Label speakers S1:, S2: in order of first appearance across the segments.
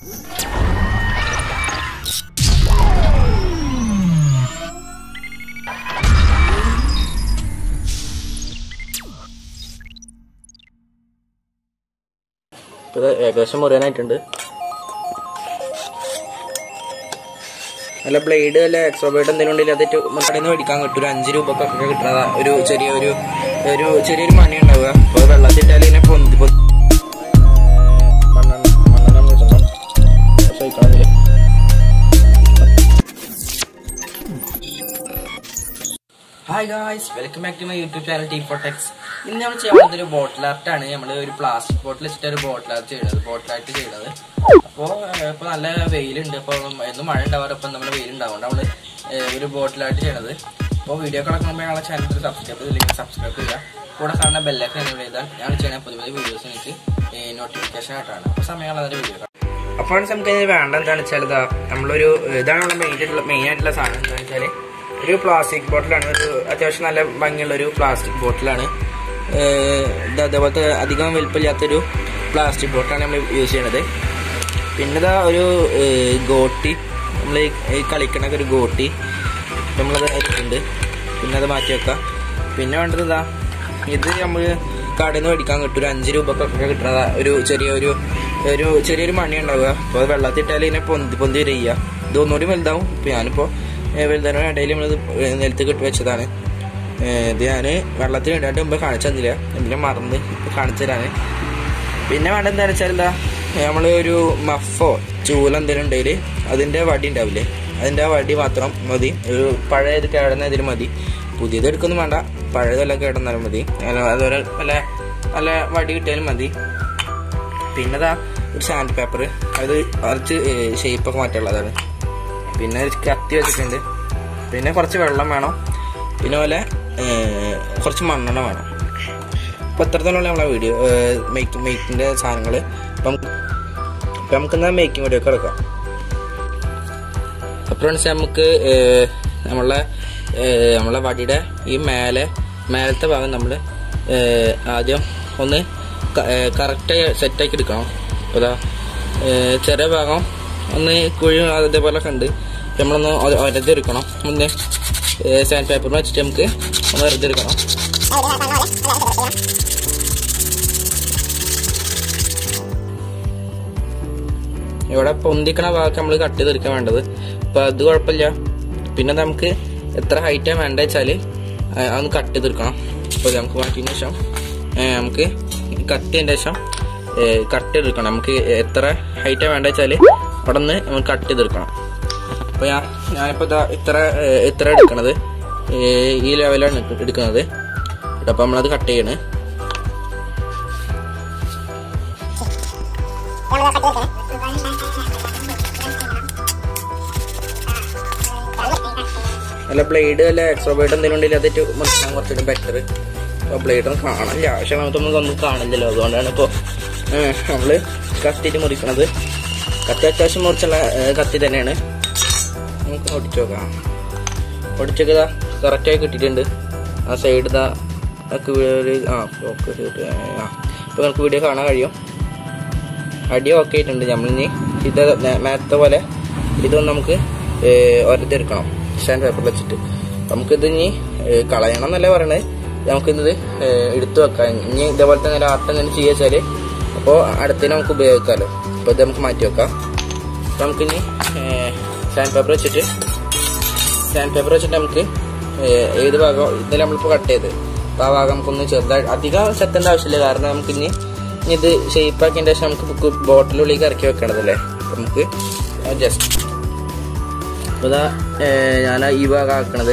S1: ഇപ്പൊ ഇത് ഏകദേശം മുറിയാനായിട്ടുണ്ട് നല്ല ബ്ലേഡ് അല്ല എക്സ്ട്രാ ബ്ലേഡ് എന്തെങ്കിലും ഉണ്ടെങ്കിൽ അതിട്ട് കടയിൽ നിന്ന് മേടിക്കാൻ കിട്ടും ഒരു അഞ്ച് രൂപക്കൊക്കെ കിട്ടുന്നതാ ഒരു ചെറിയ ഒരു ഒരു ചെറിയൊരു മണി ഉണ്ടാവുക അപ്പോൾ വെള്ളത്തിട്ടാൽ ഇങ്ങനെ പൊന്തി പൊന്തി മണ്ണെണ്ണ മണ്ണെണ്ണ കിട്ടണം സഹിക്കണമെങ്കിൽ hi guys welcome back to my YouTube channel T Photex ഇന്ന് നമ്മൾ ചെയ്യാൻ പോകുന്നത് ഒരു ബോട്ടിൽ ആർട്ടാണ് നമ്മൾ ഒരു പ്ലാസ്റ്റിക് ബോട്ടിൽ വെച്ചിട്ട് ഒരു ബോട്ടിൽ ആർട്ട് ചെയ്യുന്നത് ബോട്ടിൽ ആർട്ട് ചെയ്യുന്നത് അപ്പോൾ ഇപ്പോൾ നല്ല വെയിലുണ്ട് അപ്പോൾ എന്നും മഴ ഉണ്ടാവാറ് ഇപ്പം നമ്മൾ വെയിലുണ്ടാവും നമ്മൾ ഒരു ബോട്ടിൽ ആർട്ട് ചെയ്യണത് അപ്പോൾ വീഡിയോ കിടക്കുമ്പോൾ ഞങ്ങളെ ചാനൽ സബ്സ്ക്രൈബ് ചെയ്തില്ലെങ്കിൽ സബ്സ്ക്രൈബ് ചെയ്യുക കൂടെ കാണുന്ന ബെല്ലൊക്കെ എനേബിൾ ചെയ്താൽ ഞങ്ങൾ ചെയ്യുന്ന പുതിയ പുതിയ വീഡിയോസ് എനിക്ക് നോട്ടിഫിക്കേഷൻ ആയിട്ടാണ് അപ്പോൾ സമയങ്ങൾ അതിൻ്റെ വീഡിയോ അപ്പോൾ നമുക്ക് ഇതിന് വേണ്ട എന്താണെന്ന് വെച്ചാൽ ഇതാ നമ്മളൊരു ഇതാണ് നമ്മുടെ മെയിൻ ആയിട്ടുള്ള മെയിൻ ആയിട്ടുള്ള സാധനം എന്താണെന്ന് വെച്ചാൽ ഒരു പ്ലാസ്റ്റിക് ബോട്ടിലാണ് ഒരു അത്യാവശ്യം നല്ല ഭംഗിയുള്ള ഒരു പ്ലാസ്റ്റിക് ബോട്ടിലാണ് ഇത് അതേപോലത്തെ അധികം വലുപ്പമില്ലാത്തൊരു പ്ലാസ്റ്റിക് ബോട്ടിലാണ് നമ്മൾ യൂസ് ചെയ്യണത് പിന്നെ ഇതാ ഒരു ഏഹ്, ഗോട്ടി നമ്മൾ ഈ കളിക്കണ ഒരു ഗോട്ടി നമ്മളത് അതിലുണ്ട് പിന്നെ അത് മാറ്റി വെക്കാം പിന്നെ വേണ്ടത് ഇതാ ഇത് നമ്മൾ കടയിൽ നിന്ന് മേടിക്കാൻ കിട്ടും ഒരു അഞ്ച് രൂപക്കൊക്കെ കിട്ടുന്നതാ ഒരു ചെറിയ ഒരു ഒരു ചെറിയൊരു മണി ഉണ്ടാവുക അപ്പോൾ അത് വെള്ളത്തിട്ടാൽ ഇതിനെ പൊന്തി പൊന്തി വരിക ഇത് ഒന്നുകൂടി വലുതാവും ഇപ്പോൾ ഞാനിപ്പോൾ വലുതാനും ഇടയിൽ നമ്മളിത് നിലത്ത് കെട്ടി വെച്ചതാണ് ഏഹ് ഇത് ഞാൻ വെള്ളത്തിൽ ഇടാണ്ട് മുമ്പ് കാണിച്ചു തന്നില്ല എന്തിനും മറന്ന് ഇപ്പോൾ കാണിച്ചു തരാന് പിന്നെ വേണ്ട എന്താണെന്ന് വെച്ചാൽ എന്താ നമ്മൾ ഒരു മഫോ ചൂല എന്തെങ്കിലും ഉണ്ടെങ്കിൽ അതിൻ്റെ വടി ഉണ്ടാവില്ലേ അതിൻ്റെ ആ വടി മാത്രം മതി ഒരു പഴയത് കേടുന്ന ഇതിൽ മതി പുതിയത് എടുക്കൊന്നും വേണ്ട പഴയതെല്ലാം കേടുന്നാലും മതി അല്ല അതുപോലെ നല്ല നല്ല വടി കിട്ടിയാലും മതി പിന്നെ ദാ ഒരു സാൻഡ് പേപ്പർ അത് കുറച്ച് ഷേപ്പൊക്കെ മാറ്റാനുള്ളതാണ് പിന്നെ ഒരു കത്തി വെച്ചിട്ടുണ്ട് പിന്നെ കുറച്ച് വെള്ളം വേണം പിന്നെ പോലെ ഏഹ്, കുറച്ച് മണ്ണെണ്ണ വേണം അപ്പോൾ ഇത്രത്തോളം നമ്മളെ വീഡിയോ മേക്ക് മേക്കിൻ്റെ സാധനങ്ങൾ അപ്പം അപ്പം നമുക്കെന്നാൽ മേക്കിംഗ് വീഡിയോ ഒക്കെ എടുക്കാം അപ്പോൾ ഫ്രണ്ട്സ് നമുക്ക് ഏഹ്, നമ്മളെ ഏഹ്, നമ്മളെ വടിയുടെ ഈ മേലെ മേലത്തെ ഭാഗം നമ്മൾ ആദ്യം ഒന്ന് കറക്റ്റ് സെറ്റാക്കി എടുക്കണം അപ്പോൾ ഇതാ ഏഹ്, ചെറിയ ഭാഗം ഒന്ന് കുഴി അതേപോലെ ഒക്കെ ഉണ്ട് നമ്മളൊന്ന് ഒ- ഒരതെടുക്കണം ഒന്ന് സാൻഡ് പേപ്പർ വെച്ചിട്ട് നമുക്ക് ഒന്ന് ഒരതെടുക്കണം ഇവിടെ പൊന്തിക്കണ ഭാഗത്ത് നമ്മൾ കട്ട് ചെയ്തെടുക്കാൻ വേണ്ടത് അപ്പൊ അത് കുഴപ്പമില്ല പിന്നെ നമുക്ക് എത്ര ഹൈറ്റാണ് വേണ്ട വെച്ചാൽ അതൊന്ന് കട്ട് ചെയ്തെടുക്കണം അപ്പോൾ നമുക്ക് മാറ്റിയതിന് ശേഷം ഏ, നമുക്ക് കട്ട് ചെയ്തതിന് ശേഷം കട്ട് ചെയ്തെടുക്കണം നമുക്ക് എത്ര ഹൈറ്റാണ് വേണ്ട വെച്ചാൽ അവിടെ നിന്ന് നമ്മൾ കട്ട് ചെയ്തെടുക്കണം അപ്പോൾ ഞാൻ ഞാനിപ്പോൾ ഇതാ ഇത്ര ഏ, ഇത്ര എടുക്കണത് ഏ, ഈ ലെവലാണ് എടുക്കുന്നത് അപ്പോൾ നമ്മളത് കട്ട് ചെയ്യണേ അല്ല ബ്ലേഡ് അല്ല എക്സ്ട്രാ ബ്ലേഡ് എന്തെങ്കിലും ഉണ്ടെങ്കിൽ അതിട്ട് മനസ്സിലാൻ കുറച്ചുകൂടി ബെറ്റർ അപ്പോൾ ബ്ലേഡ് ഒന്നും കാണില്ല ആവശ്യം നമുക്കൊന്നും ഒന്നും കാണില്ലല്ലോ അതുകൊണ്ടാണ് ഇപ്പോൾ നമ്മൾ കത്തിയിട്ട് മുറിക്കണത് കത്തി അത്യാവശ്യം മുറിച്ചുള്ള ഏ, കത്തി തന്നെയാണ് നമുക്ക് ഒടിച്ചു നോക്കാം ഒടിച്ചൊക്കെ ഇതാ കറക്റ്റായി കിട്ടിയിട്ടുണ്ട് ആ സൈഡ് ഇതാ നമുക്ക് ഒരു ആ ഫോക്കസ് കിട്ടി ആ ഇപ്പോൾ നമുക്ക് വീഡിയോ കാണാൻ കഴിയും അടി ഓക്കെ ആയിട്ടുണ്ട് നമ്മളിനി ഇത് നേരത്തെ പോലെ ഇതൊന്ന് നമുക്ക് ഒരതെടുക്കണം സ്റ്റാൻഡ് പേപ്പറിൽ വെച്ചിട്ട് നമുക്കിത് ഇനി ഏ, കളയണം എന്നല്ലേ പറയണത് നമുക്കിത് ഏ, എടുത്തു വെക്കാം ഇനി ഇതേപോലെ തന്നെ ആർട്ട് എന്തെങ്കിലും ചെയ്യുക വെച്ചാൽ അപ്പോൾ അടുത്തതിന് നമുക്ക് ഉപയോഗിക്കാമല്ലോ അപ്പോൾ ഇത് നമുക്ക് മാറ്റി വെക്കാം അപ്പോൾ നമുക്കിനി സ്റ്റാൻഡ് പേപ്പർ വെച്ചിട്ട് സ്റ്റാൻഡ് പേപ്പർ വെച്ചിട്ട് നമുക്ക് ഏ, ഏത് ഭാഗം ഇന്നലെ നമ്മളിപ്പോൾ കട്ട് ചെയ്ത് അപ്പോൾ ആ ഭാഗം നമുക്കൊന്ന് ചെറുതായി അധികം സെക്കൻഡ് ആവശ്യമില്ല കാരണം നമുക്ക് ഇനി ഇനി ഇത് ഷേപ്പ് ആക്കിയതിൻ്റെ ശേഷം നമുക്ക് ബുക്ക് ബോട്ടിലുള്ളിലേക്ക് ഇറക്കി വെക്കണതല്ലേ അപ്പോൾ നമുക്ക് ജസ്റ്റ് അപ്പോൾ ഇതാ ഏ, ഞാൻ ഈ ഭാഗം ആക്കണത്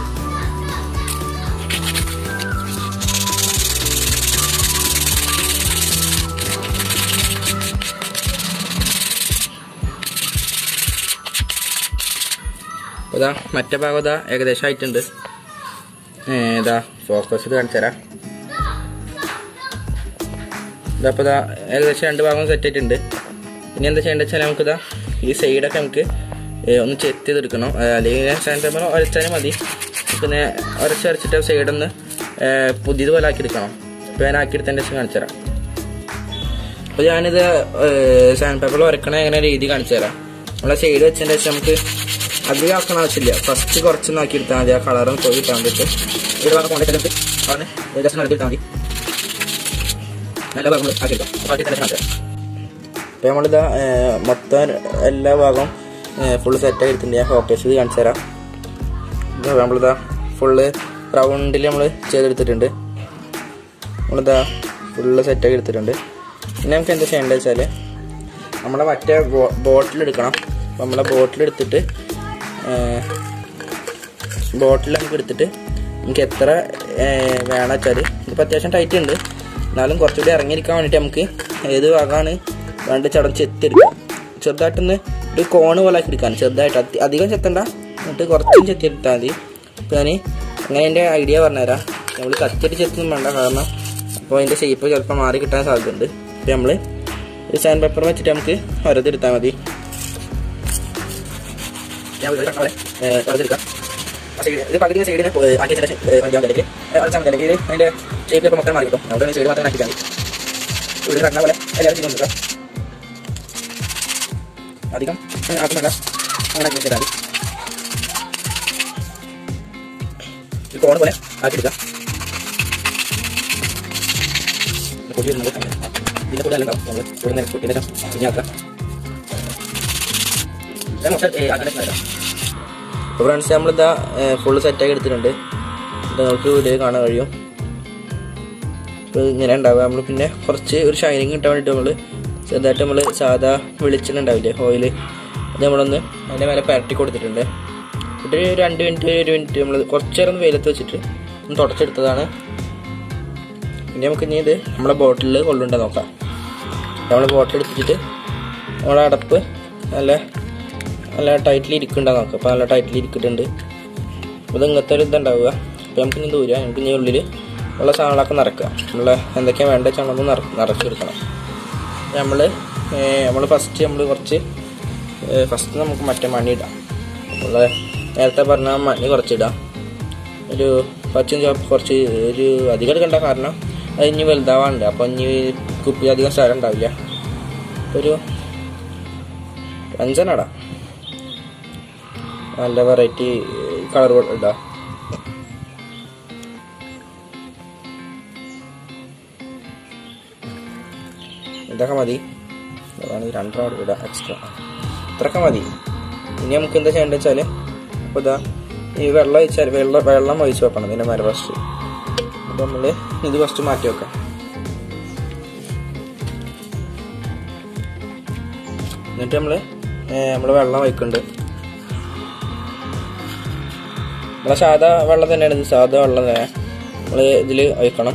S1: അപ്പോൾ ഇതാ മറ്റേ ഭാഗം ഇതാ ഏകദേശം ആയിട്ടുണ്ട് ഏ, ഇതാ ഫോക്കസ് കാണിച്ചു തരാം ഇതാ അപ്പോൾ ഇതാ ഏകദേശം രണ്ട് ഭാഗം സെറ്റ് ആയിട്ടുണ്ട് ഇനി എന്താ ചെയ്യേണ്ടത് വെച്ചാൽ നമുക്കിതാ ഈ സൈഡൊക്കെ നമുക്ക് ഏ, ഒന്ന് ചെത്തി ചെയ്തെടുക്കണം ഏ, അല്ലെങ്കിൽ സാൻഡ് പേപ്പർ ഉരച്ചാലും മതി പിന്നെ ഉരച്ച് ഉരച്ചിട്ട് സൈഡൊന്ന് പുതിയത് പോലെ ആക്കിയെടുക്കണം അപ്പോൾ ഞാൻ ആക്കിയെടുത്തതിൻ്റെ ശേഷം കാണിച്ചു തരാം അപ്പൊ ഞാനിത് സാൻഡ് പേപ്പറിൽ വരക്കണ എങ്ങനെ രീതി കാണിച്ചു തരാം നമ്മളെ ഷെയ്ഡ് വെച്ചതിന്റെ ശേഷം നമുക്ക് അധികം ആക്കണ ആവശ്യമില്ല ഫസ്റ്റ് കുറച്ച് നോക്കി എടുത്താൽ മതി ആ കളറും പോയി കിട്ടാൻ വേണ്ടിയിട്ട് ഇവിടെ വന്ന് കൊണ്ടിട്ട് പറഞ്ഞ് ജസ്റ്റ് നടത്തി എടുത്താൽ മതി നല്ല ഭാഗങ്ങൾ ആക്കിയെടുക്കാം അപ്പൊ ആക്കി തന്നെ കാണിച്ചു തരാം. അപ്പൊ നമ്മളിതാ ഏർ, മൊത്തം എല്ലാ ഭാഗവും ഫുള്ള് സെറ്റായി എടുത്തിട്ടുണ്ട് ഞാൻ ഫോക്കസ് ചെയ്ത് കാണിച്ചു തരാം ഇതാ നമ്മളിതാ ഫുള്ള് റൗണ്ടിൽ നമ്മൾ ചെയ്തെടുത്തിട്ടുണ്ട് നമ്മളിതാ ഫുള്ള് സെറ്റാക്കി എടുത്തിട്ടുണ്ട് പിന്നെ നമുക്ക് എന്താ ചെയ്യേണ്ടത് വെച്ചാൽ നമ്മളെ മറ്റേ ബോട്ടിൽ എടുക്കണം അപ്പം നമ്മളെ ബോട്ടിൽ എടുത്തിട്ട് ബോട്ടിൽ നമുക്ക് എടുത്തിട്ട് നമുക്ക് എത്ര വേണം വെച്ചാൽ ഇതിപ്പോൾ അത്യാവശ്യം ടൈറ്റ് ഉണ്ട് എന്നാലും കുറച്ചുകൂടി ഇറങ്ങിയിരിക്കാൻ വേണ്ടിയിട്ട് നമുക്ക് ഏത് ഭാഗമാണ് വേണ്ട ചടം ചെത്തിയെടുക്കാം ചെറുതായിട്ടൊന്ന് ഒരു കോണ് പോലെ ആക്കി എടുക്കാൻ ചെറുതായിട്ട് അതി- അധികം ചെത്തണ്ട എന്നിട്ട് കുറച്ചും ചെത്തിയെടുത്താൽ മതി അപ്പോൾ ഞാൻ അങ്ങനെ എൻ്റെ ഐഡിയ പറഞ്ഞുതരാം നമ്മൾ കത്തിയിട്ട് ചെത്തൊന്നും വേണ്ട കാരണം അപ്പോൾ അതിൻ്റെ ഷേപ്പ് ചിലപ്പോൾ മാറി കിട്ടാൻ സാധ്യതയുണ്ട് അപ്പോൾ നമ്മൾ ഒരു സാൻഡ് പേപ്പർ വെച്ചിട്ട് നമുക്ക് ഓരോരുത്തെടുത്താൽ മതി ഞാൻ ഒരു കഷ്ണം ഏഹ്, ഓരോരുത്തെടുക്കാം ആ side- ഇത് പകുതി സൈഡിന് ആക്കി വെച്ചിട്ട് അഞ്ചാം തലയ്ക്ക് അടിച്ചാൽ മതി അല്ലെങ്കിൽ അതിൻ്റെ ഷേപ്പ് മൊത്തം മാറി കിട്ടും അവിടെ സൈഡ് മാത്രം ആക്കിയാൽ മതി ഇവിടെ കണ്ണ പോലെ എല്ലാവരും ചെയ്ത് കൊടുക്കുക അധികം ആക്കുന്നില്ല അങ്ങനെ ആക്കി വെച്ചാൽ മതി ഒരു കോൺ പോലെ ആക്കിയെടുക്കാം പൊടി വരുന്നത് ഇതിന്റെ കൂടെ എല്ലാം നമ്മൾ ഇവിടെ നിന്ന് പൊട്ടിന്റെ ശേഷം കുഞ്ഞാക്കാം അപ്പോൾ ഫ്രണ്ട്സ് നമ്മളിതാ ഫുള്ള് സെറ്റാക്കി എടുത്തിട്ടുണ്ട് ഇത് നമുക്ക് വീഡിയോ കാണാൻ കഴിയും ഇപ്പോൾ ഇങ്ങനെ ഉണ്ടാവുക നമ്മൾ പിന്നെ കുറച്ച് ഒരു ഷൈനിങ് കിട്ടാൻ വേണ്ടിയിട്ട് നമ്മൾ ചെറുതായിട്ട് നമ്മൾ സാധാ വെളിച്ചെണ്ണ ഉണ്ടാവില്ലേ ഓയിൽ അത് നമ്മളൊന്ന് അതിൻ്റെ മേലെ പരട്ടി കൊടുത്തിട്ടുണ്ട് എന്നിട്ട് ഒരു രണ്ട് മിനിറ്റ് ഒരു മിനിറ്റ് നമ്മൾ കുറച്ച് നേരം ഒന്ന് വെയിലത്ത് വെച്ചിട്ട് ഒന്ന് തുടച്ചെടുത്തതാണ് പിന്നെ നമുക്ക് ഇനി ഇത് നമ്മളെ ബോട്ടിലിൽ കൊള്ളുണ്ടോ നോക്കാം നമ്മൾ ബോട്ടിൽ എടുത്തിട്ട് നമ്മളെ അടപ്പ് നല്ല നല്ല ടൈറ്റിൽ ഇരിക്കുന്നുണ്ടോ നോക്കാം അപ്പോൾ നല്ല ടൈറ്റിൽ ഇരിക്കുന്നുണ്ട് അപ്പോൾ ഇത് ഇങ്ങനത്തെ ഒരു ഇതുണ്ടാവുക അപ്പോൾ നമുക്ക് ഇനി ദൂരം നമുക്ക് ഇനി ഉള്ളിൽ ഉള്ള സാധനങ്ങളൊക്കെ നിറക്കുക നമ്മളെ എന്തൊക്കെയാണ് വേണ്ട വെച്ചാൽ നമ്മൾ നിറ നിറച്ചെടുക്കണം നമ്മൾ നമ്മൾ ഫസ്റ്റ് നമ്മൾ കുറച്ച് ഫസ്റ്റ് നമുക്ക് മറ്റേ മണി ഇടാം നമ്മൾ നേരത്തെ പറഞ്ഞ മണി കുറച്ചിടാം ഒരു പച്ചും ചോപ്പ് കുറച്ച് ഒരു അധികം എടുക്കണ്ട കാരണം അത് ഇനി വലുതാവാനുണ്ട് അപ്പോൾ ഇനി കുപ്പി അധികം സ്ഥലം ഉണ്ടാവില്ല ഒരു അഞ്ചെണ്ണം ഇടാം നല്ല വെറൈറ്റി കളർ ഇടാം ഇതൊക്കെ മതി അതാണ് ഈ രണ്ടെണ്ണം കൂടെ ഇടാം എക്സ്ട്രാ ഇത്രയൊക്കെ മതി ഇനി നമുക്ക് എന്താ ചെയ്യേണ്ടത് വെച്ചാൽ അപ്പോൾ ഇതാ ഈ വെള്ളം ഒഴിച്ചാൽ വെള്ളം വെള്ളം ഒഴിച്ച് വെക്കണം ഇതിൻ്റെ മേലെ ഫസ്റ്റ് അപ്പോൾ നമ്മൾ ഇത് ഫസ്റ്റ് മാറ്റി വെക്കാം എന്നിട്ട് നമ്മൾ നമ്മൾ വെള്ളം ഒഴിക്കുന്നുണ്ട് നമ്മളെ സാധാ വെള്ളം തന്നെയാണ് ഇത് സാധാ വെള്ളം തന്നെ നമ്മൾ ഇതിൽ ഒഴിക്കണം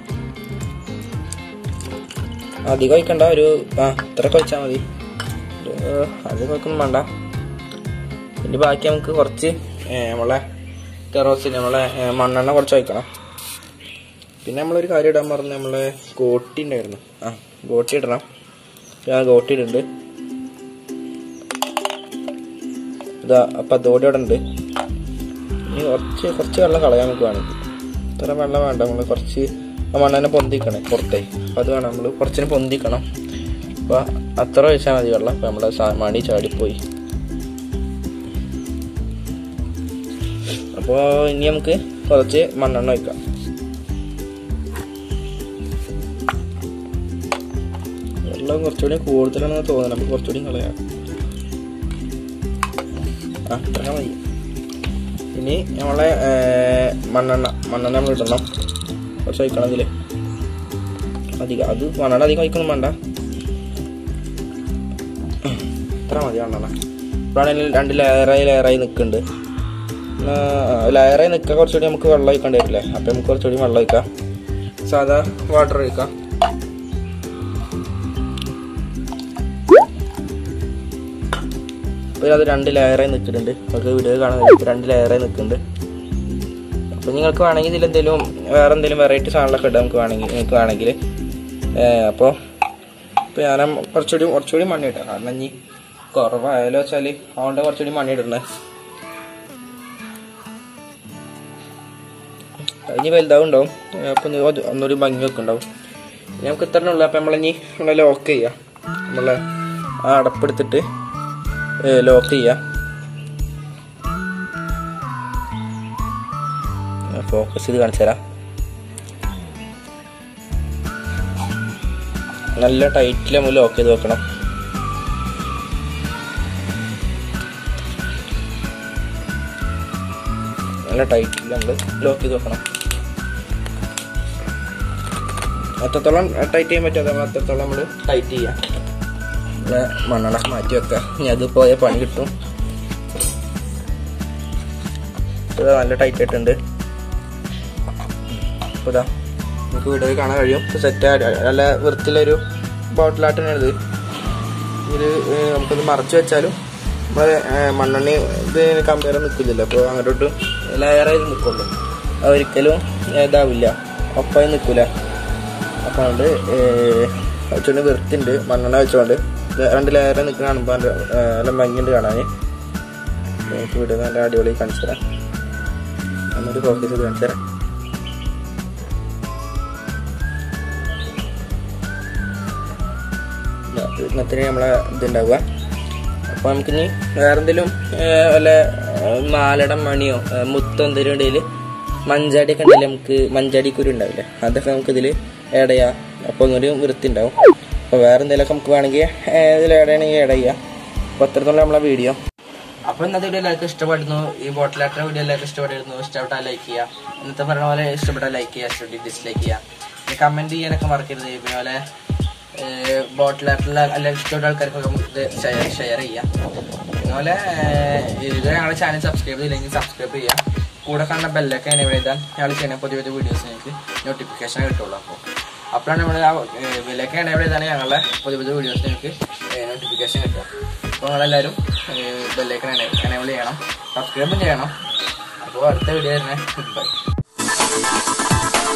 S1: അധികം ഒഴിക്കണ്ട ഒരു ആ ഇത്രയൊക്കെ ഒഴിച്ചാൽ മതി ഒരു അധികം ഒഴിക്കൊന്നും വേണ്ട ഇനി ബാക്കി നമുക്ക് കുറച്ച് ഏ, നമ്മളെ കെറോസിൻ നമ്മളെ ഏ, മണ്ണെണ്ണ കുറച്ച് ഒഴിക്കണം പിന്നെ നമ്മളൊരു കാര്യം ഇടാൻ പറഞ്ഞു നമ്മളെ ഗോട്ടി ഉണ്ടായിരുന്നു ആ ഗോട്ടി ഇടണം ഞാൻ ഗോട്ടി ഇടുന്നുണ്ട് ഇതാ അപ്പം അതോടെ ഇവിടെ ഉണ്ട് ഇനി കുറച്ച് കുറച്ച് വെള്ളം കളയാൻ നമുക്ക് വേണമെങ്കിൽ ഇത്ര വെള്ളം വേണ്ട നമ്മൾ കുറച്ച് ആ മണ്ണെണ്ണ പൊന്തിക്കണേ പുറത്തായി അപ്പം അത് വേണം നമ്മൾ കുറച്ചിന് പൊന്തിക്കണം അപ്പോൾ അത്ര ഒഴിച്ചാൽ മതി വെള്ളം അപ്പം നമ്മുടെ സാ- മണി ചാടിപ്പോയി അപ്പോൾ ഇനി നമുക്ക് കുറച്ച് മണ്ണെണ്ണ ഒഴിക്കാം വെള്ളം കുറച്ചുകൂടി കൂടുതലാണെന്ന് തോന്നുന്നു നമുക്ക് കുറച്ചുകൂടി കളയാം ആ അത്ര മതി ഇനി നമ്മളെ ഏ, മണ്ണെണ്ണ മണ്ണെണ്ണ നമ്മൾ ഇടണം കുറച്ച് ഒഴിക്കണം ഇതിൽ അധികം അത് മണ്ണെണ്ണ അധികം ഒഴിക്കൊന്നും വേണ്ട ഇത്ര മതി മണ്ണെണ്ണ ഇപ്പോഴാണെങ്കിൽ രണ്ട് ലെയറായി ലെയറായി നിൽക്കുന്നുണ്ട് ലെയറായി നിൽക്കാൻ കുറച്ചുകൂടി നമുക്ക് വെള്ളം ഒഴിക്കേണ്ടി വരില്ലേ അപ്പം നമുക്ക് കുറച്ചുകൂടി വെള്ളം ഒഴിക്കാം സാധാ വാട്ടർ ഒഴിക്കാം അപ്പോൾ അത് രണ്ട് ലെയറായി നിൽക്കുന്നുണ്ട് നമുക്ക് വീഡിയോ കാണാൻ കഴിയും ഇപ്പൊ രണ്ട് ലെയറായി നിൽക്കുന്നുണ്ട് അപ്പോൾ നിങ്ങൾക്ക് വേണമെങ്കിൽ ഇതിൽ എന്തെങ്കിലും വേറെ എന്തെങ്കിലും വെറൈറ്റി സാധനങ്ങളൊക്കെ ഇടാം നമുക്ക് വേണമെങ്കിൽ നിങ്ങൾക്ക് വേണമെങ്കിൽ അപ്പോൾ ഇപ്പോൾ ഞാൻ കുറച്ചുകൂടി കുറച്ചുകൂടി മണ്ണി ഇട്ടാം കാരണം ഇനി കുറവായാലോ വെച്ചാൽ അതുകൊണ്ട് കുറച്ചുകൂടി മണ്ണി ഇടണേ ഇനി വലുതാവും ഉണ്ടാവും അപ്പം ഒന്നുകൂടി ഭംഗിയൊക്കെ ഉണ്ടാവും നമുക്ക് ഇത്ര ഉള്ളു അപ്പം നമ്മളിനി നമ്മളെ ലോക്ക് ചെയ്യാം നമ്മളെ ആ അടപ്പെടുത്തിട്ട് ലോക്ക് ചെയ്യാം ഫോക്കസ് ചെയ്ത് കാണിച്ചു തരാം നല്ല ടൈറ്റിൽ നമ്മൾ ലോക്ക് ചെയ്ത് വെക്കണം നല്ല ടൈറ്റിൽ നമ്മൾ ലോക്ക് ചെയ്ത് വെക്കണം എത്രത്തോളം ടൈറ്റ് ചെയ്യാൻ പറ്റുമോ നമ്മൾ അത്രത്തോളം നമ്മൾ ടൈറ്റ് ചെയ്യാം നമ്മളെ മണ്ണെണ്ണ മാറ്റി വെക്കാം ഇനി അത് പോയ പണി കിട്ടും ഇത് നല്ല ടൈറ്റ് ആയിട്ടുണ്ട് അപ്പോൾ ഇതാ നമുക്ക് വീഡിയോയിൽ കാണാൻ കഴിയും സെറ്റ് നല്ല വൃത്തിയിലൊരു ബോട്ടിലാട്ടാണ് ഇത് ഇത് ഏഹ്, നമുക്കിത് മറച്ചു വെച്ചാലും നമ്മളെ ഏഹ്, മണ്ണെണ്ണ ഇത് കമ്പയർ നിൽക്കില്ലല്ലോ അപ്പോൾ അങ്ങോട്ടോട്ട് ലെയർ ചെയ്ത് നിൽക്കുള്ളൂ അത് ഒരിക്കലും ഇതാവില്ല ഒപ്പം നിൽക്കില്ല അപ്പോൾ അതുകൊണ്ട് വെച്ചുകൊണ്ട് വൃത്തിയുണ്ട് മണ്ണെണ്ണ വെച്ചുകൊണ്ട് ഇത് രണ്ട് ലെയർ നിൽക്കുന്ന കാണുമ്പോൾ നല്ല ഏഹ്, നല്ല ഭംഗിയുണ്ട് കാണാൻ നമുക്ക് വീഡിയോ നല്ല അടിപൊളി കാണിച്ചു തരാം എന്നിട്ട് ഫോക്കസ് ചെയ്ത് കാണിച്ചു തരാം ഇന്നത്തിന് നമ്മളെ ഇതുണ്ടാവുക അപ്പോൾ നമുക്കിനി വേറെ എന്തെങ്കിലും വല്ല ഏഹ്, മാലയുടെ മണിയോ ഏഹ്, മുത്തോ എന്തെങ്കിലും ഉണ്ടെങ്കിൽ മഞ്ചാടി ഒക്കെ ഉണ്ടെങ്കിൽ നമുക്ക് മഞ്ചാടി കുരു ഉണ്ടാവില്ലേ അതൊക്കെ നമുക്ക് ഇതിൽ ആഡ് ചെയ്യാം അപ്പോൾ ഒന്നൊരു വൃത്തി ഉണ്ടാവും അപ്പോൾ വേറെ എന്തെങ്കിലുമൊക്കെ നമുക്ക് വേണമെങ്കിൽ ഏഹ്, ഇതിൽ ആഡ് ചെയ്യണമെങ്കിൽ ആഡ് ചെയ്യാം അപ്പോൾ അത്രത്തോളം നമ്മളെ വീഡിയോ അപ്പോൾ ഇന്നത്തെ വീഡിയോ എല്ലാവർക്കും ഇഷ്ടപ്പെടുന്നു ഈ ബോട്ടിൽ ആട്ട വീഡിയോ എല്ലാവർക്കും ഇഷ്ടപ്പെട്ടിരുന്നു ഇഷ്ടപ്പെട്ടാൽ ലൈക്ക് ചെയ്യുക ഇന്നത്തെ പറഞ്ഞ പോലെ ഇഷ്ടപ്പെട്ടാൽ ലൈക്ക് ചെയ്യുക ഇഷ്ടപ്പെട്ട് ഡിസ്ലൈക്ക് ചെയ്യുക കമൻറ്റ് ചെയ്യാനൊക്കെ മറക്കരുത് പിന്നെ പോലെ ബോട്ടിൽ ആയിട്ടുള്ള അല്ലെങ്കിൽ ഇഷ്ടപ്പെട്ട ആൾക്കാർക്കൊക്കെ നമുക്ക് ഇത് ഷെയർ ഷെയർ ചെയ്യാം അതുപോലെ ഇത് ഞങ്ങളുടെ ചാനൽ സബ്സ്ക്രൈബ് ചെയ്തില്ലെങ്കിൽ സബ്സ്ക്രൈബ് ചെയ്യാം കൂടെ കാണുന്ന ബെല്ലൊക്കെ എന്നെ ചെയ്താൽ ഞങ്ങൾ ചെയ്യുന്ന പുതിയ പുതിയ വീഡിയോസ് നിങ്ങൾക്ക് നോട്ടിഫിക്കേഷൻ കിട്ടുള്ളൂ അപ്പോൾ അപ്പോഴാണ് നമ്മൾ ആ ബെല്ലൊക്കെ എന്നെ ചെയ്താണ് ഞങ്ങളുടെ പുതിയ പുതിയ വീഡിയോസ് നിങ്ങൾക്ക് നോട്ടിഫിക്കേഷൻ കിട്ടുക അപ്പോൾ നിങ്ങളെല്ലാവരും ബെല്ലൊക്കെ എനേബിൾ ചെയ്യണം സബ്സ്ക്രൈബും ചെയ്യണം അപ്പോൾ അടുത്ത വീഡിയോ തന്നെ ബൈ